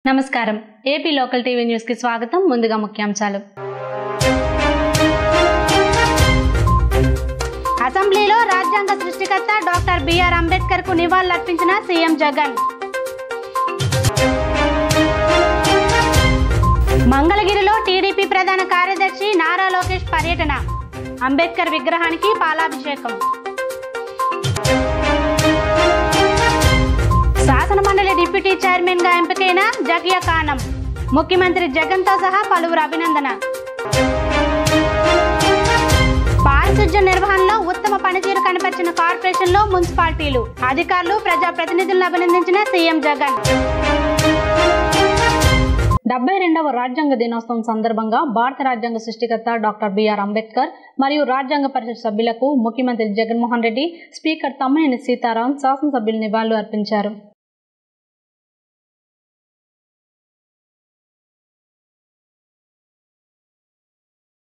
నమస్కారం AP local TV news కి స్వాగతం ముందుగా ముఖ్యాంశాలు అసెంబ్లీలో రాజ్యాంగ సృష్టికర్త డాక్టర్ బిఆర్ అంబేద్కర్ కు నివాళులర్పించిన సీఎం జగన్ మంగళగిరిలో టీడీపీ ప్రధాన కార్యదర్శి నారా లోకేష్ పర్యటన అంబేద్కర్ విగ్రహానికి పాలాభిషేకం శాసన మండలి డిప్యూటీ చైర్మన్ గా ఎంపికైన జగియా కానం ముఖ్యమంత్రి జగన్ తో సహా పలువురు అభినందన పారిశుధ్య నిర్వహణలో ఉత్తమ పనితీరు కనపరిచిన కార్పొరేషన్లో మున్సిపాలిటీలు అధికారులు ప్రజాప్రతినిధులను అభినందించిన సీఎం జగన్ డెబ్బై రెండవ రాజ్యాంగ దినోత్సవం సందర్భంగా భారత రాజ్యాంగ సృష్టికర్త డాక్టర్ బిఆర్ అంబేద్కర్ మరియు రాజ్యాంగ పరిషత్ సభ్యులకు ముఖ్యమంత్రి జగన్మోహన్ రెడ్డి స్పీకర్ తమ్మినేని సీతారాం శాసనసభ్యులు నివాళులు అర్పించారు